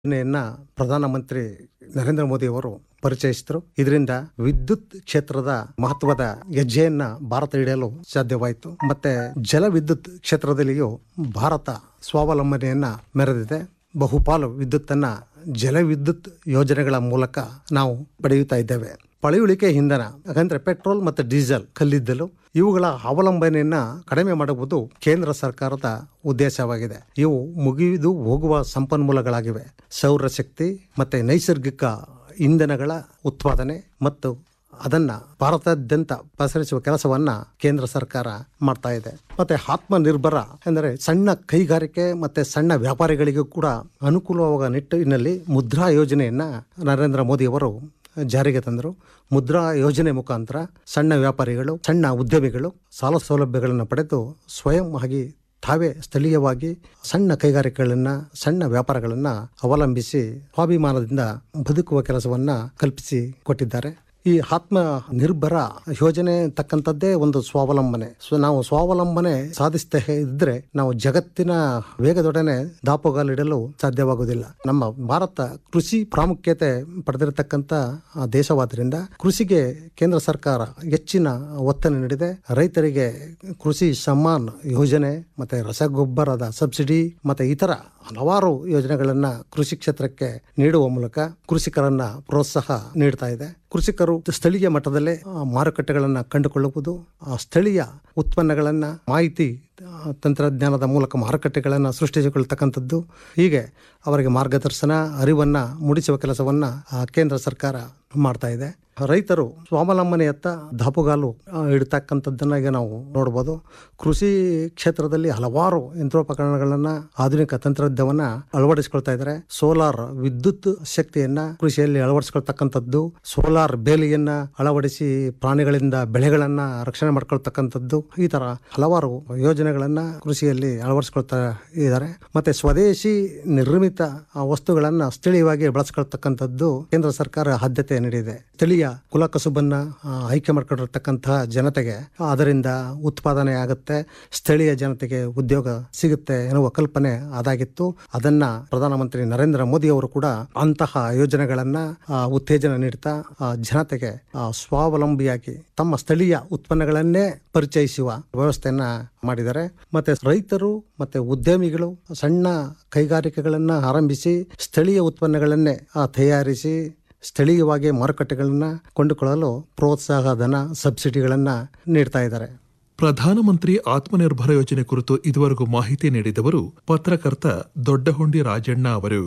ಯೋಜನೆಯನ್ನ ಪ್ರಧಾನಮಂತ್ರಿ ನರೇಂದ್ರ ಮೋದಿ ಅವರು ಪರಿಚಯಿಸಿದರು ಇದರಿಂದ ವಿದ್ಯುತ್ ಕ್ಷೇತ್ರದ ಮಹತ್ವದ ಹೆಜ್ಜೆಯನ್ನ ಭಾರತ ಹಿಡಿಯಲು ಸಾಧ್ಯವಾಯಿತು ಮತ್ತೆ ಜಲ ವಿದ್ಯುತ್ ಕ್ಷೇತ್ರದಲ್ಲಿಯೂ ಭಾರತ ಸ್ವಾವಲಂಬನೆಯನ್ನ ಮೆರೆದಿದೆ ಬಹುಪಾಲು ವಿದ್ಯುತ್ತನ್ನ ಜಲ ವಿದ್ಯುತ್ ಯೋಜನೆಗಳ ಮೂಲಕ ನಾವು ಪಡೆಯುತ್ತಾ ಇದ್ದೇವೆ ಪಳೆಯುಳಿಕೆ ಇಂಧನ ಯಾಕಂದ್ರೆ ಪೆಟ್ರೋಲ್ ಮತ್ತು ಡೀಸೆಲ್ ಕಲ್ಲಿದ್ದಲು ಇವುಗಳ ಅವಲಂಬನೆಯನ್ನ ಕಡಿಮೆ ಮಾಡುವುದು ಕೇಂದ್ರ ಸರ್ಕಾರದ ಉದ್ದೇಶವಾಗಿದೆ ಇವು ಮುಗಿದು ಹೋಗುವ ಸಂಪನ್ಮೂಲಗಳಾಗಿವೆ ಸೌರಶಕ್ತಿ ಮತ್ತೆ ನೈಸರ್ಗಿಕ ಇಂಧನಗಳ ಉತ್ಪಾದನೆ ಮತ್ತು ಅದನ್ನ ಭಾರತಾದ್ಯಂತ ಪಸರಿಸುವ ಕೆಲಸವನ್ನ ಕೇಂದ್ರ ಸರ್ಕಾರ ಮಾಡ್ತಾ ಇದೆ ಮತ್ತೆ ಆತ್ಮ ನಿರ್ಭರ ಎಂದರೆ ಸಣ್ಣ ಕೈಗಾರಿಕೆ ಮತ್ತೆ ಸಣ್ಣ ವ್ಯಾಪಾರಿಗಳಿಗೂ ಕೂಡ ಅನುಕೂಲವಾಗುವ ನಿಟ್ಟಿನಲ್ಲಿ ಮುದ್ರಾ ಯೋಜನೆಯನ್ನ ನರೇಂದ್ರ ಮೋದಿ ಅವರು ಜಾರಿಗೆ ತಂದರು ಮುದ್ರಾ ಯೋಜನೆ ಮುಖಾಂತರ ಸಣ್ಣ ವ್ಯಾಪಾರಿಗಳು ಸಣ್ಣ ಉದ್ಯಮಿಗಳು ಸಾಲ ಸೌಲಭ್ಯಗಳನ್ನು ಪಡೆದು ಸ್ವಯಂ ಆಗಿ ತಾವೇ ಸ್ಥಳೀಯವಾಗಿ ಸಣ್ಣ ಕೈಗಾರಿಕೆಗಳನ್ನ ಸಣ್ಣ ವ್ಯಾಪಾರಗಳನ್ನ ಅವಲಂಬಿಸಿ ಸ್ವಾಭಿಮಾನದಿಂದ ಬದುಕುವ ಕೆಲಸವನ್ನ ಕಲ್ಪಿಸಿ ಕೊಟ್ಟಿದ್ದಾರೆ ಈ ಆತ್ಮ ನಿರ್ಭರ ಯೋಜನೆ ತಕ್ಕಂಥದ್ದೇ ಒಂದು ಸ್ವಾವಲಂಬನೆ ಸೊ ನಾವು ಸ್ವಾವಲಂಬನೆ ಸಾಧಿಸ್ತಾ ಇದ್ರೆ ನಾವು ಜಗತ್ತಿನ ವೇಗದೊಡನೆ ದಾಪುಗಾಲಿಡಲು ಸಾಧ್ಯವಾಗುವುದಿಲ್ಲ ನಮ್ಮ ಭಾರತ ಕೃಷಿ ಪ್ರಾಮುಖ್ಯತೆ ಪಡೆದಿರತಕ್ಕಂಥ ದೇಶವಾದ್ದರಿಂದ ಕೃಷಿಗೆ ಕೇಂದ್ರ ಸರ್ಕಾರ ಹೆಚ್ಚಿನ ಒತ್ತನ್ನು ನೀಡಿದೆ ರೈತರಿಗೆ ಕೃಷಿ ಸಮ್ಮಾನ್ ಯೋಜನೆ ಮತ್ತೆ ರಸಗೊಬ್ಬರದ ಸಬ್ಸಿಡಿ ಮತ್ತೆ ಇತರ ಹಲವಾರು ಯೋಜನೆಗಳನ್ನ ಕೃಷಿ ಕ್ಷೇತ್ರಕ್ಕೆ ನೀಡುವ ಮೂಲಕ ಕೃಷಿಕರನ್ನ ಪ್ರೋತ್ಸಾಹ ನೀಡ್ತಾ ಇದೆ ಕೃಷಿಕರು ಸ್ಥಳೀಯ ಮಟ್ಟದಲ್ಲೇ ಆ, ಮಾರುಕಟ್ಟೆಗಳನ್ನ ಕಂಡುಕೊಳ್ಳುವುದು ಆ ಸ್ಥಳೀಯ ಉತ್ಪನ್ನಗಳನ್ನ ಮಾಹಿತಿ ಆ, ತಂತ್ರಜ್ಞಾನದ ಮೂಲಕ ಮಾರುಕಟ್ಟೆಗಳನ್ನ ಸೃಷ್ಟಿಸಿಕೊಳ್ತಕ್ಕಂಥದ್ದು ಹೀಗೆ ಅವರಿಗೆ ಮಾರ್ಗದರ್ಶನ ಅರಿವನ್ನ ಮೂಡಿಸುವ ಕೆಲಸವನ್ನ ಆ, ಕೇಂದ್ರ ಸರ್ಕಾರ ಮಾಡ್ತಾ ಇದೆ ರೈತರು ಸ್ವಾವಲಂಬನೆಯತ್ತ ದಾಪುಗಾಲು ಆ, ಇಡ್ತಕ್ಕಂಥದ್ದನ್ನ ಈಗ ನಾವು ನೋಡ್ಬೋದು ಕೃಷಿ ಕ್ಷೇತ್ರದಲ್ಲಿ ಹಲವಾರು ಯಂತ್ರೋಪಕರಣಗಳನ್ನ ಆಧುನಿಕ ತಂತ್ರಜ್ಞವನ್ನ ಅಳವಡಿಸಿಕೊಳ್ತಾ ಇದ್ದಾರೆ ಸೋಲಾರ್ ವಿದ್ಯುತ್ ಶಕ್ತಿಯನ್ನ ಕೃಷಿಯಲ್ಲಿ ಅಳವಡಿಸಿಕೊಳ್ತಕ್ಕಂಥದ್ದು ಸೋಲಾರ್ ಬೇಲಿಯನ್ನ ಅಳವಡಿಸಿ ಪ್ರಾಣಿಗಳಿಂದ ಬೆಳೆಗಳನ್ನ ರಕ್ಷಣೆ ಮಾಡ್ಕೊಳ್ತಕ್ಕಂಥದ್ದು ಈ ತರ ಹಲವಾರು ಯೋಜನೆಗಳನ್ನ ಕೃಷಿಯಲ್ಲಿ ಅಳವಡಿಸಿಕೊಳ್ತಾ ಇದ್ದಾರೆ ಮತ್ತೆ ಸ್ವದೇಶಿ ನಿರ್ಮಿತ ಆ, ವಸ್ತುಗಳನ್ನ ಸ್ಥಳೀಯವಾಗಿ ಬಳಸ್ಕೊಳ್ತಕ್ಕಂಥದ್ದು ಕೇಂದ್ರ ಸರ್ಕಾರ ಆದ್ಯತೆ ನೀಡಿದೆ ಸ್ಥಳೀಯ ಕುಲಕಸುಬನ್ನ ಆ, ಆಯ್ಕೆ ಮಾಡ್ಕೊಂಡಿರ್ತಕ್ಕಂತಹ ಜನತೆಗೆ ಅದರಿಂದ ಉತ್ಪಾದನೆ ಆಗುತ್ತೆ ಸ್ಥಳೀಯ ಜನತೆಗೆ ಉದ್ಯೋಗ ಸಿಗುತ್ತೆ ಎನ್ನುವ ಕಲ್ಪನೆ ಅದಾಗಿತ್ತು ಅದನ್ನ ಪ್ರಧಾನಮಂತ್ರಿ ನರೇಂದ್ರ ಮೋದಿ ಅವರು ಕೂಡ ಅಂತಹ ಯೋಜನೆಗಳನ್ನ ಆ, ಉತ್ತೇಜನ ನೀಡ್ತಾ ಆ, ಜನತೆಗೆ ಆ, ಸ್ವಾವಲಂಬಿಯಾಗಿ ತಮ್ಮ ಸ್ಥಳೀಯ ಉತ್ಪನ್ನಗಳನ್ನೇ ಪರಿಚಯಿಸುವ ವ್ಯವಸ್ಥೆಯನ್ನ ಮಾಡಿದ್ದಾರೆ ಮತ್ತೆ ರೈತರು ಮತ್ತೆ ಉದ್ಯಮಿಗಳು ಸಣ್ಣ ಕೈಗಾರಿಕೆಗಳನ್ನ ಆರಂಭಿಸಿ ಸ್ಥಳೀಯ ಉತ್ಪನ್ನಗಳನ್ನೇ ಆ, ತಯಾರಿಸಿ ಸ್ಥಳೀಯವಾಗಿ ಮಾರುಕಟ್ಟೆಗಳನ್ನ ಕೊಂಡುಕೊಳ್ಳಲು ಪ್ರೋತ್ಸಾಹ ಧನ ಸಬ್ಸಿಡಿಗಳನ್ನ ನೀಡ್ತಾ ಇದ್ದಾರೆ ಪ್ರಧಾನಮಂತ್ರಿ ಆತ್ಮನಿರ್ಭರ ಯೋಜನೆ ಕುರಿತು ಇದುವರೆಗೂ ಮಾಹಿತಿ ನೀಡಿದವರು ಪತ್ರಕರ್ತ ದೊಡ್ಡಹೊಂಡಿ ರಾಜಣ್ಣ ಅವರು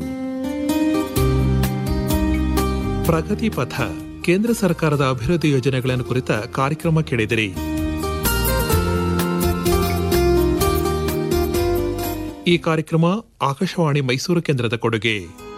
ಪ್ರಗತಿ ಪಥ ಕೇಂದ್ರ ಸರ್ಕಾರದ ಅಭಿವೃದ್ಧಿ ಯೋಜನೆಗಳನ್ನು ಕುರಿತ ಕಾರ್ಯಕ್ರಮ ಕೇಳಿದಿರಿ ಈ ಕಾರ್ಯಕ್ರಮ ಆಕಾಶವಾಣಿ ಮೈಸೂರು ಕೇಂದ್ರದ ಕೊಡುಗೆ